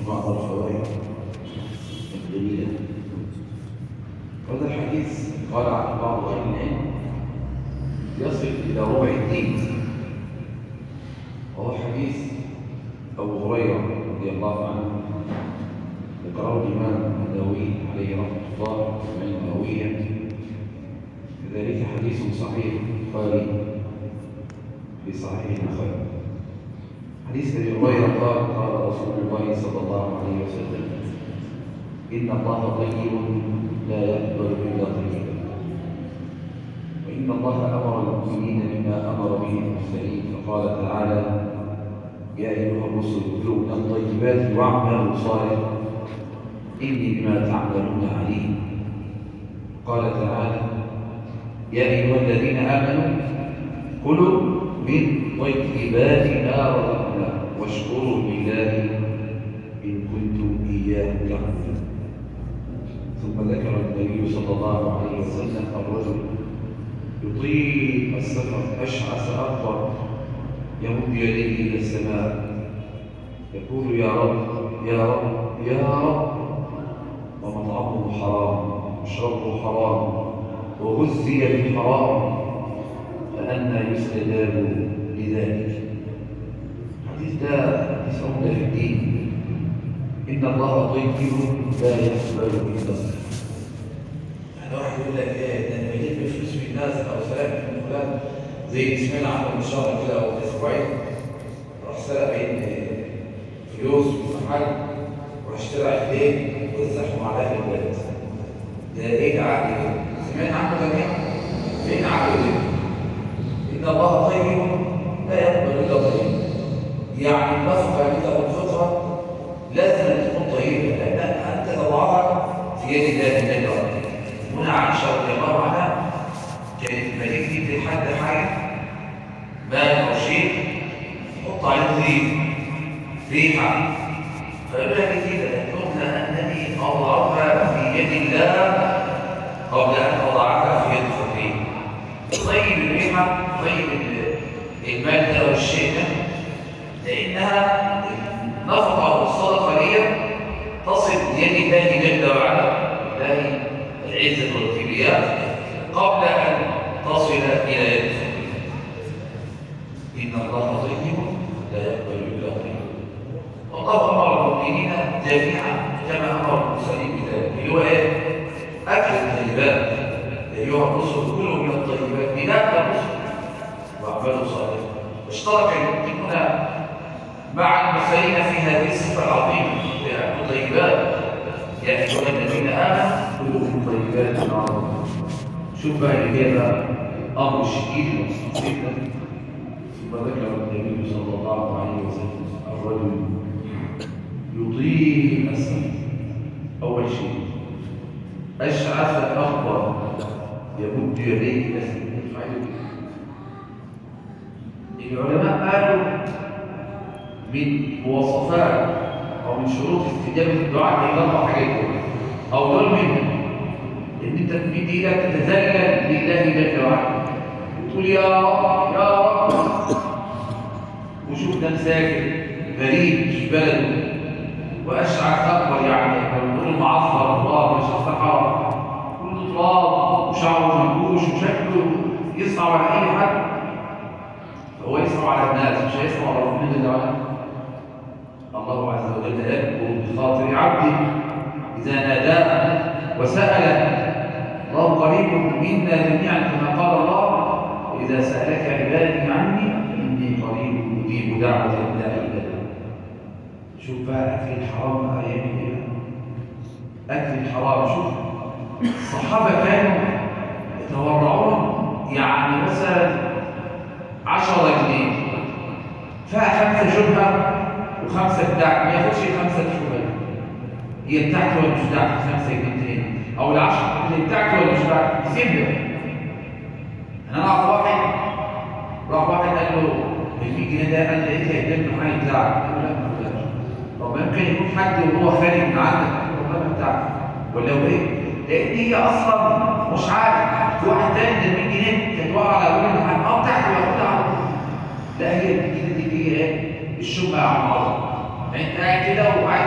بعض الفوائد الجميلة هذا الحديث قال عن بعض أهل العلم يصل إلى ربع الدين وهو حديث أبو هريرة رضي الله عنه ذكره الإمام النووي عليه رحمة الله النووية كذلك حديث صحيح البخاري في صحيح البخاري حديث ابي هريره قال قال رسول الله صلى الله عليه وسلم ان الله طيب لا يقبل الا طيبا وان الله امر المؤمنين بما امر به المرسلين فقال تعالى يا ايها الرسل كلوا من الطيبات واعملوا صالحا اني بما تعملون عليم قال تعالى يا ايها الذين امنوا كلوا من طيبات ما رزقنا واشكروا لله إن كنتم إياه تعبدون ثم ذكر النبي صلى الله عليه وسلم الرجل يطيل السفر أشعث أكبر يمد يديه إلى السماء يقول يا رب يا رب يا رب ومطعمه حرام وشربه حرام وغزي بالحرام فأنا يستجاب لذلك الحديث ده حديث عمدة في الدين إن الله طيب لا يقبل إلا الصدق يعني واحد يقول لك ايه ده انا بجيب فلوس من الناس او سلام من فلان زي اسماعيل عنده من شهر كده او اسبوعين راح سرق بين فلوس في محل واشترى عيدين وزعهم على اهل البلد ده ايه ده عقل كده سمعت عنه جميعا فين عقله ده إن الله طيب لا يقبل إلا طيب يعني النفقة كده والفطرة لازم تكون طيبة لأن أنت تضعها في يد الله جل وعلا هنا عائشة رضي الله عنها كانت لما تيجي لحد حاجة مال أو شيء حط عليه ريح ريحة فيقول لك كده تقول أنني أضعها في يد الله قبل أن أضعها في يد فقير طيب الريحة طيب المال أو الشيء ده لأنها النفقة والصدقة دي تصل بيد الله جل وعلا الله العزة والكبرياء قبل أن تصل إلى يد إن الله طيب لا يقبل إلا طيب والله أمر المؤمنين جميعا كما أمر المرسلين بذلك اللي هو إيه؟ أكل الطيبات أيها الرسل كلوا من الطيبات بناء الرسل واعملوا صالحا واشترك المؤمنون مع المرسلين في هذه الصفه العظيمه ليعملوا طيبات يا ايها الذين امنوا كلوا من طيبات ما رزقناكم شوف بقى اللي هي بقى امر شديد ومستقيم ثم ذكر النبي صلى الله عليه وسلم الرجل يطيل السفر اول شيء اشعث اخبر يمد يديه الى السماء العلماء قالوا من مواصفات او من شروط استجابه الدعاء هي اربع حاجات او دول منهم ان انت تمد ايدك تتذلل لله جل وعلا وتقول يا رب يا رب وشوف ده مساكن غريب مش بلده واشعث اكبر يعني لما نقول المعصر الله مش الصحراء كله تراب وشعره منبوش وشكله يصعب على اي حد هو يصعب على الناس مش هيصعب على ربنا جل وعلا الله عز وجل يكبر بخاطر عبده اذا ناداه وسال الله قريب منا جميعا كما قال الله واذا سالك عبادي عني اني قريب اجيب دعوه الداعي الى شوف بقى اكل الحرام ايام ايه اكل الحرام شوف الصحابه كانوا يتورعون يعني مثلا 10 جنيه فيها خمسه شبهه وخمسه بتاعت ما ياخدش خمسه شبهه هي بتاعتي ولا مش بتاعتي خمسه جنيه او العشره اللي بتاعتي ولا مش بتاعتي يسيبها انا اعرف واحد راح واحد قال له ال 100 جنيه ده قال لي انت قدام المحل بتاعك قال له لا ما بلاش طب ممكن يكون حد وهو خارج من عندك والله بتاعك ولا هو ايه؟ لان هي اصلا مش عارف في واحد تاني ده 100 جنيه كانت واقعه على اول المحل اه بتاعتي وياخدها على طول لا هي ال 100 جنيه دي هي ايه؟ الشبهه على بعضها انت قاعد كده وعايز في المحل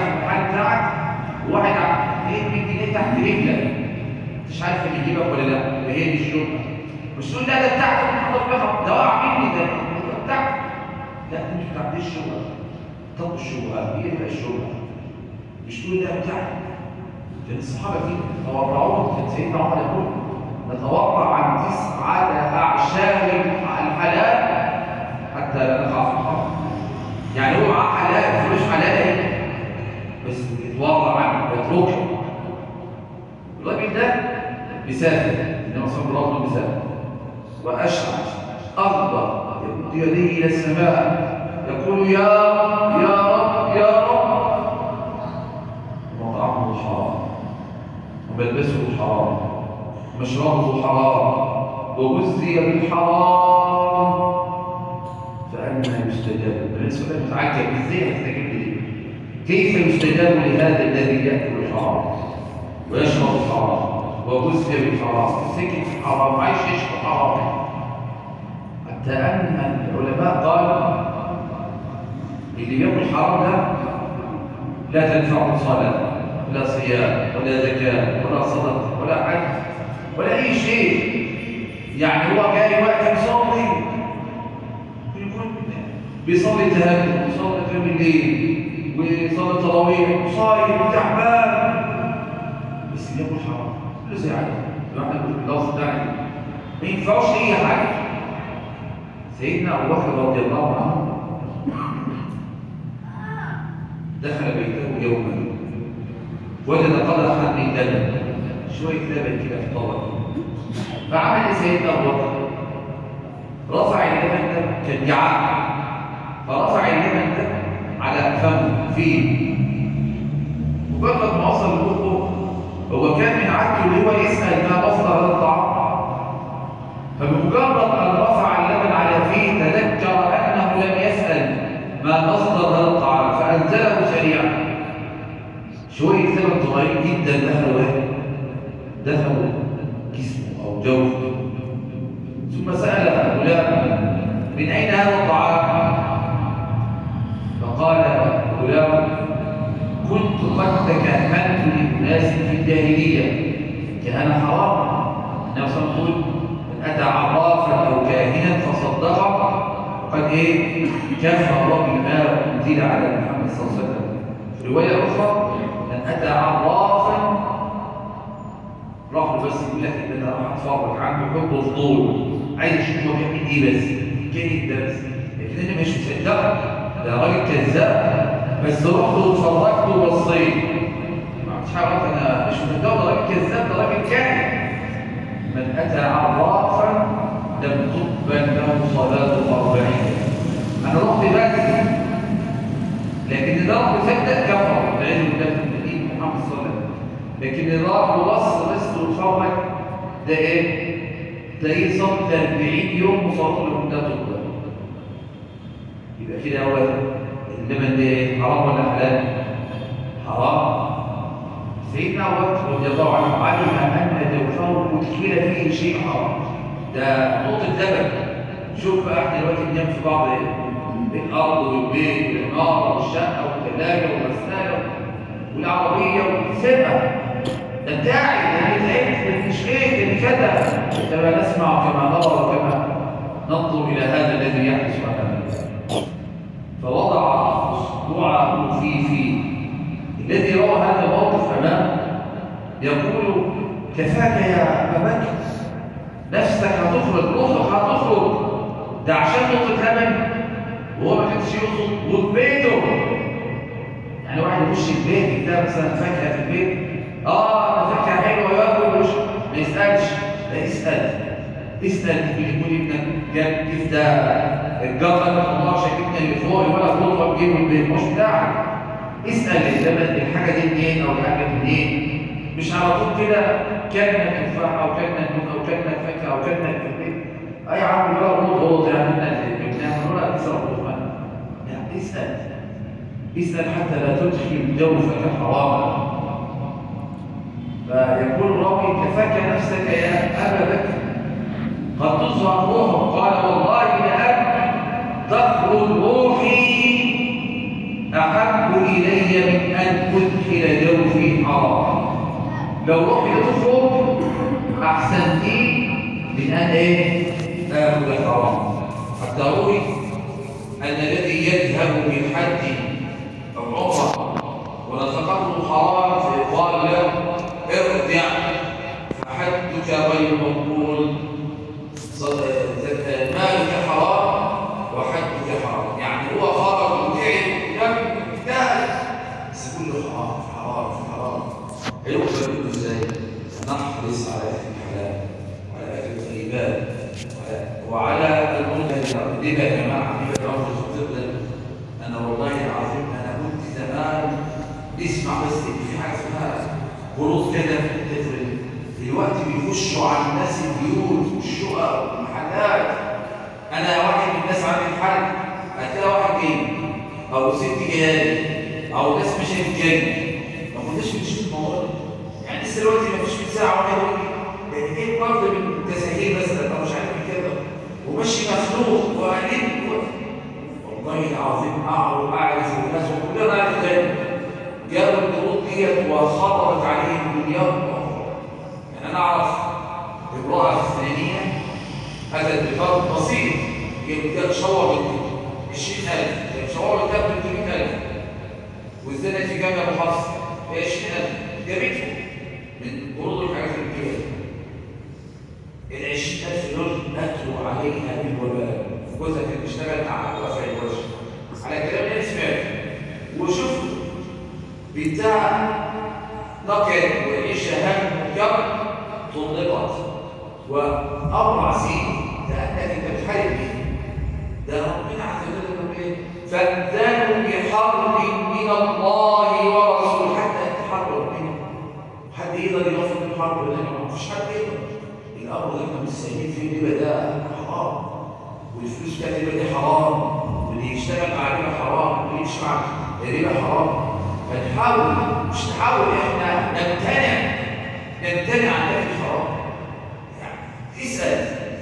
بتاعك وواحد ايه 100 جنيه تحت رجلك مش عارف اللي يجيبك ولا لا هي دي الشغل مش تقول لا ده بتاعتك حاطط فيها ده وقع مني ده ده بتاعتك لا دي مش بتاعت الشغل طب الشبهه ايه بقى الشغل مش تقول ده بتاعك كان الصحابه دي تورعون كان سيدنا عمر يقول نتورع عن تسعه اعشاب الحلال حتى لا نقع في الحرام يعني هو معاه حلال فلوس حلال ايه بس يتورع عنه يتركه الراجل ده بيسافر انما صلى الله عليه وسلم واشعر اغضب يمد يديه الى السماء يقول يا رب يا رب يا رب ومطعمه حرام وملبسه حرام ومشربه حرام وغذي بالحرام فأنا يستجاب بالنسبة له متعجب ازاي هتستجيب لي كيف يستجاب لهذا الذي يأكل الحرام ويشرب الحرام وغذي بالحرام سكت حرام عايش يشرب حرام حتى أن العلماء قالوا اللي بياكل حرام ده لا تنفعه صلاة ولا صيام ولا زكاة ولا صدقة ولا حج ولا أي شيء يعني هو جاي وقت يصلي بيصلي تهجد ويصلي قيام الليل ويصلي تراويح وصايم وتعبان بس بياكل حرام كله زي عادي الواحد يقول باللفظ بتاعي ما ينفعوش اي حاجه سيدنا ابو بكر رضي الله عنه دخل بيته يوما وجد قدحا من دم شويه لبن كده في الطبق فعمل ايه سيدنا ابو بكر رفع اللبن ده كان جعان فرفع اللبن ده على فمه فيه مجرد ما وصل لبقه هو كان من عادته اللي هو يسال ما مصدر هذا الطعام فبمجرد ان رفع اللبن على فيه تذكر انه لم يسال ما مصدر هذا الطعام فانزله سريعا شويه لبن صغيرين جدا دخلوا ايه دخلوا جسمه او جوفه ثم سال غلام من اين هذا الطعام فقال غلام كنت قد تكهنت للناس في الجاهليه كان حرام النبي صلى الله عليه وسلم من اتى عرافا او كاهنا فصدقه قد ايه كفر بما انزل على محمد صلى الله عليه وسلم في روايه اخرى من اتى عرافا راح له بس يقول لك ان انا راح اتفرج عنده حب فضول عايز اشوف هو بيعمل ايه بس جاي ده بس لكن انا مش مصدق ده راجل كذاب بس رحت واتفرجت وبصيت ما عملتش حاجه انا مش مصدق ده راجل كذاب ده راجل كاهن من اتى عرافا لم تقبل له صلاه أربعين انا رحت بدري لكن ده راح مصدق كفر العلم ده في الدين محمد صلى الله عليه وسلم لكن اللي راح وبص بس واتفرج ده ايه؟ تلاقيه صلى 40 يوم وصلاته لهم ده تقبل يبقى كده هو اللبن ده ايه؟ حرام ولا حلال؟ حرام سيدنا ابو بكر رضي الله عنه علم ان جوفه مدخل فيه شيء حرام ده نقطه لبن شوف بقى احنا دلوقتي بننام في بعض ايه؟ الارض والبيت والعماره والشقه والثلاجه والغساله والعربيه والسرقه ده بتاعي ده اللي تعبت ده مش ايه ده كذا كما نسمع كما نرى وكما ننظر الى هذا الذي يحدث امامنا فوضع اصبعه في في الذي روى هذا الموقف امامه يقول كفاك يا ابا بكر نفسك هتخرج روحك هتخرج ده عشان نقطه لبن وهو ما كانش يقصد وبيته يعني واحد يخش البيت يلاقي مثلا فاكهه في البيت اه ده فاكهه حلوه ياكل وش ما يسالش لا اسال اسال يقول ابنك جاب كيف ده الجبل ما طلعش ابنك اللي فوق ولا فوق تجيبه البيت مش بتاعك اسال الزمن الحاجه دي منين او الحاجه منين مش على طول كده كلمه تفاح او كلمه نوت او كلمه فاكهه او كلمه في البيت اي عم بقى غلط غلط يعني بنعمل ولا تصرف يعني اسال اسال حتى لا تدخل جوفك حراما فيقول الراوي كفاك نفسك يا ابا بكر قد تظهر روحه قال والله لأن تخرج روحي أحب إلي من أن أدخل لو رحت تخرج احسن دي من ان ايه تاخذ الحرام الضروري ان الذي يذهب بالحج او عمره ورزقته حرام فيقال له ارجع فحجك غير مقبول مالك حرام وحجك حرام يعني هو خرج وتعب لم اجتهد بس كله حرام حرام حرام هيقبل ازاي نحرص على اكل الحلال وعلى اكل الطيبات وعلى المنتج لما يا جماعه في الامر جدا انا والله العظيم انا كنت زمان بسمع بس في حاجه اسمها خروج كده في الحته دلوقتي بيخشوا على الناس البيوت والشقق والمحلات انا واحد من الناس عندي محل هتلاقي واحد جاي او ست جايه او ناس مشيت جايه ما كناش بنشوف الموضوع ده يعني لسه دلوقتي ما فيش من ساعه واحد يقول لي يعني ايه فرد من التساهيل مثلا او مش عارف كده وماشي مخلوق وقاعدين والله العظيم اعرف اعرف الناس وكلنا نعرف ذلك جابوا الضغوط ديت وخطرت عليهم مليار يعني انا اعرف امراه فلسطينيه اتت بفرد بسيط هي تشاور ب 20000 هي تشاور ب 300000 والزنت في جامعه ابو حفص ب 20000 جابته من قروض الحاجات اللي كده ال 20000 دول اتوا عليها بالوباء جوزها كان بيشتغل مع رفع الوجه على كلام اللي سمعته وشفته بتاع نكد وعيشه هم وكم طلقت وامر عسير لانك انت بتحارب مين؟ ده ربنا عز وجل يقول ايه؟ فاذنوا بحرب من الله ورسوله حتى يتحرر ربنا حد يقدر يغفر الحرب ولا ما فيش حد يقدر الامر ده احنا مش سايبين فيه الربا ده حرام والفلوس بتاعت الربا دي حرام واللي يشتغل مع الربا حرام واللي يمشي مع الربا حرام فنحاول مش نحاول احنا نمتنع نمتنع عن الاكل الحرام يعني اسال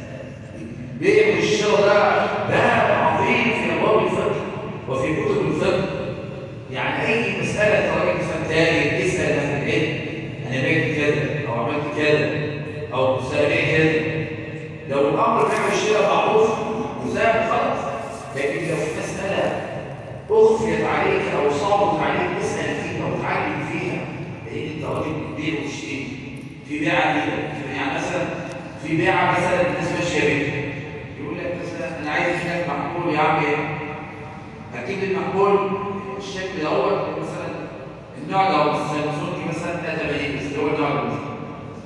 بيع والشراء ده باب عظيم في ابواب الفقه وفي كتب الفقه يعني اي مساله تراجع مثلا تاني اسال اهل العلم انا بعت كذا او عملت كذا او سابع كذا لو الامر بيع والشراء معروف وسهل خلاص لكن لو في مساله اخفيت عليك او صابت عليك اسال فيها وتعلم فيها لان انت راجل بتبيع وتشتري في بيعه كده يعني مثلا في بيعه مثلا الناس ماشيه بيها يقول لك مثلا انا عايز هناك محمول يا عم ايه هتجيب المحمول الشكل دوت مثلا النوع ده السامسونج مثلا 83 بس هو النوع ده مثلا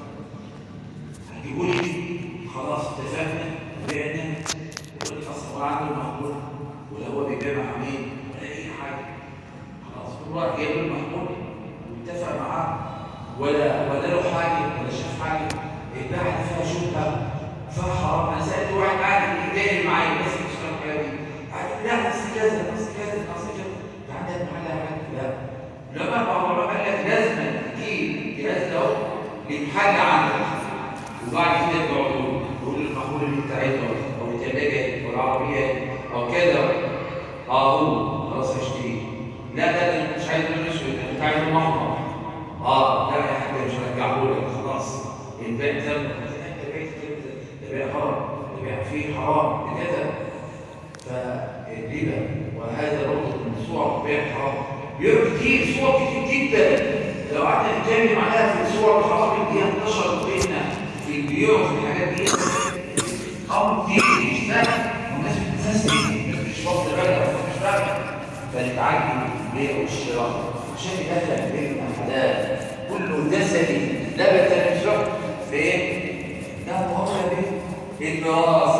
هتجيبوا لي خلاص اتفقنا بعنا يقول لك اصل هو عنده المحمول ولا هو بيبيع محامين ولا اي حاجه خلاص كل واحد جايب له المحمول واتفق معاه ولا ولا له حاجه ولا شاف حاجه البيعه دي فيها شبهه فيها حرام انا سالت واحد قاعد جاي معايا بس مش فاهم الحاجه دي قال لا اصل كذا اصل كذا اصل كذا انت عندك محل حاجه لا لما بعض قال لك لازم تجيب جهاز ده للحاجه عندك وبعد كده تقعدوا تقول المحمول اللي انت عايزه او الثلاجه او العربيه او كذا اه هو خلاص هشتريه لا لا ده مش عايز لون اسود انت عايز لون احمر اه لا يا حاج مش هرجعه لك خلاص البيع تم انت بعت كده ده بيع حرام ده بيع فيه حرام كذا فالربا وهذا برضه من صور بيع حرام بيبقى كتير صور كتير جدا لو قعدنا نتكلم عليها في الصور الحرام دي انتشرت بينا في البيوع وفي الحاجات دي امر كتير مش سهل والناس بتستسلم مش واخد بالها مش فاهمه فنتعلم البيع والشراء عشان يدخل بيننا حلال كله جسدي نبت من شر بايه؟ ده مؤمن به الميراث